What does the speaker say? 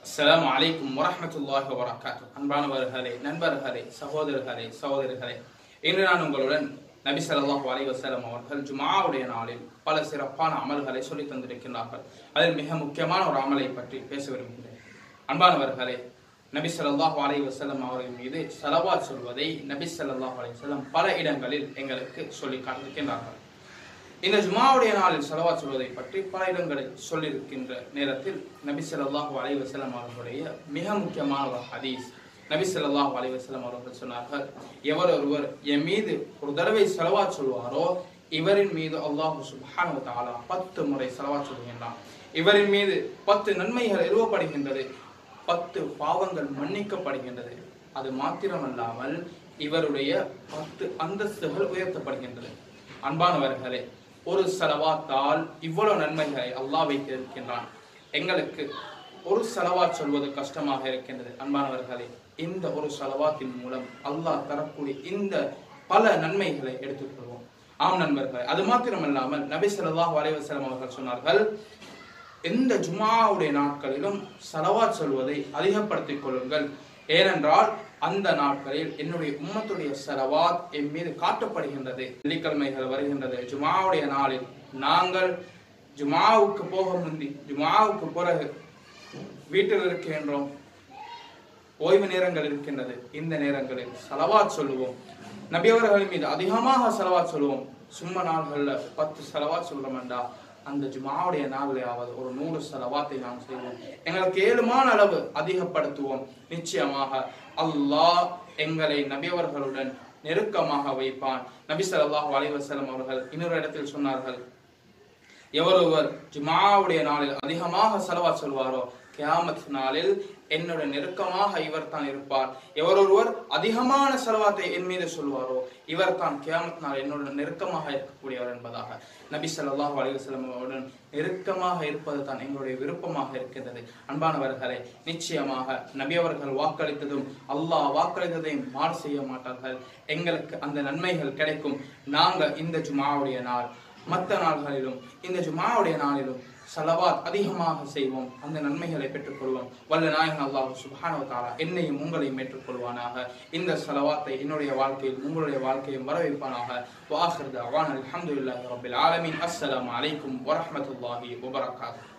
அஸ்ஸலாமு அலைக்கும் வரஹ்மத்துல்லாஹி வபரகாத்து அன்பானவர்களே நண்பர்களே சகோதரர்களே சகோதரிகளே இன்று நான் உங்களுடன் நபி ஸல்லல்லாஹு அலைஹி வஸல்லம் அவர்கள் ஜுமாவுடைய நாளில் பல சிறப்பான அமல்களை சொல்லி தந்திருக்கின்றார்கள் அதில் மிக முக்கியமான ஒரு அமலை பற்றி பேச விரும்புகிறேன் அன்பானவர்களே நபி ஸல்லல்லாஹு அலைஹி வஸல்லம் அவர்கள் மீது ஸலவாத் சொல்வதை நபி ஸல்லல்லாஹு அலைஹி வஸல்லம் பல இடங்களில் எங்களுக்கு சொல்லி காட்டியிருக்கின்றார்கள் இந்த ஜுமாவுடைய நாளில் செலவா சொல்வதை பற்றி பல இடங்களில் சொல்லியிருக்கின்ற நேரத்தில் நபி ஸல்லல்லாஹு அலைஹி வஸல்லம் அவர்களுடைய மிக முக்கியமான ஒரு ஹதீஸ் நபி ஸல்லல்லாஹு அலைஹி வஸல்லம் அவர்கள் சொன்னார்கள் எவர் ஒருவர் என் மீது ஒரு தடவை செலவா சொல்வாரோ இவரின் மீது அல்லாஹ் சுப்ஹானஹு வ தஆலா பத்து முறை செலவா சொல்கின்றான் இவரின் மீது பத்து நன்மைகள் எழுவப்படுகின்றது பத்து பாவங்கள் மன்னிக்கப்படுகின்றது அது மாத்திரமல்லாமல் இவருடைய பத்து அந்தஸ்துகள் உயர்த்தப்படுகின்றது அன்பானவர்களே ஒரு செலவாத்தால் இவ்வளவு நன்மைகளை அல்லாஹ் வைத்திருக்கின்றான் எங்களுக்கு ஒரு செலவாத் சொல்வது கஷ்டமாக இருக்கின்றது அன்பானவர்களே இந்த ஒரு செலவாத்தின் மூலம் அல்லாஹ் தரக்கூடிய இந்த பல நன்மைகளை எடுத்துக்கொள்வோம் ஆம் நண்பர்களே அது மாத்திரமல்லாமல் நபி ஸல்லல்லாஹு அலைஹி வஸல்லம் அவர்கள் சொன்னார்கள் எந்த ஜுமாவுடைய நாட்களிலும் சலவாத் சொல்வதை அதிகப்படுத்திக் கொள்ளுங்கள் ஏனென்றால் அந்த நாட்களில் என்னுடைய உம்மத்துடைய செலவாத் என் மீது காட்டப்படுகின்றது வெள்ளிக்கிழமைகள் வருகின்றது ஜுமாவுடைய நாளில் நாங்கள் ஜுமாவுக்கு போக முந்தி ஜுமாவுக்கு பிறகு வீட்டில் இருக்கின்றோம் ஓய்வு நேரங்கள் இருக்கின்றது இந்த நேரங்களில் சலவாத் சொல்லுவோம் நபி அவர்கள் மீது அதிகமாக செலவாத் சொல்லுவோம் சும்மா நாள்கள்ல பத்து செலவாத் சொல்றோம்டா அந்த ஜுமாவுடைய நாளிலாவது ஒரு நூறு செலவாத்தை நாம் செய்வோம் எங்களுக்கு ஏழுமான அளவு அதிகப்படுத்துவோம் நிச்சயமாக அல்லாஹ் எங்களை நபியவர்களுடன் நெருக்கமாக வைப்பான் நபி ஸல்லல்லாஹு அலைஹி வஸல்லம் அவர்கள் இன்னொரு இடத்தில் சொன்னார்கள் எவரொருவர் ஜுமாவுடைய நாளில் அதிகமாக செலவா சொல்வாரோ கியாமத் நாளில் என்னோட நெருக்கமாக இவர் தான் இருப்பார் எவரொருவர் அதிகமான செலவாத்தை என் மீது சொல்வாரோ இவர் தான் கியாமத் நாள் என்னோட நெருக்கமாக இருக்கக்கூடியவர் என்பதாக நபி ஸல்லல்லாஹு அலைஹி வஸல்லம் அவருடன் நெருக்கமாக இருப்பது தான் எங்களுடைய விருப்பமாக இருக்கின்றது அன்பானவர்களே நிச்சயமாக நபி அவர்கள் வாக்களித்ததும் அல்லாஹ் வாக்களித்ததையும் மாறு செய்ய மாட்டார்கள் எங்களுக்கு அந்த நன்மைகள் கிடைக்கும் நாங்கள் இந்த ஜுமாவுடைய நாள் மற்ற நாள்களிலும் இந்த ஜுமாவுடைய நாளிலும் சலவாத் அதிகமாக செய்வோம் அந்த நன்மைகளை பெற்றுக்கொள்வோம் வல்ல நாயகன் அல்லாஹ் சுப்ஹானஹு தஆலா என்னையும் உங்களையும் ஏற்றுக்கொள்வானாக இந்த சலவாத்தை என்னுடைய வாழ்க்கையில் உங்களுடைய வாழ்க்கையும் வரவைப்பானாக வாஹிர் தஅவானா அல்ஹம்துலில்லாஹி ரப்பில் ஆலமீன் அஸ்ஸலாமு அலைக்கும் வரஹ்மத்துல்லாஹி வபரகாத்துஹு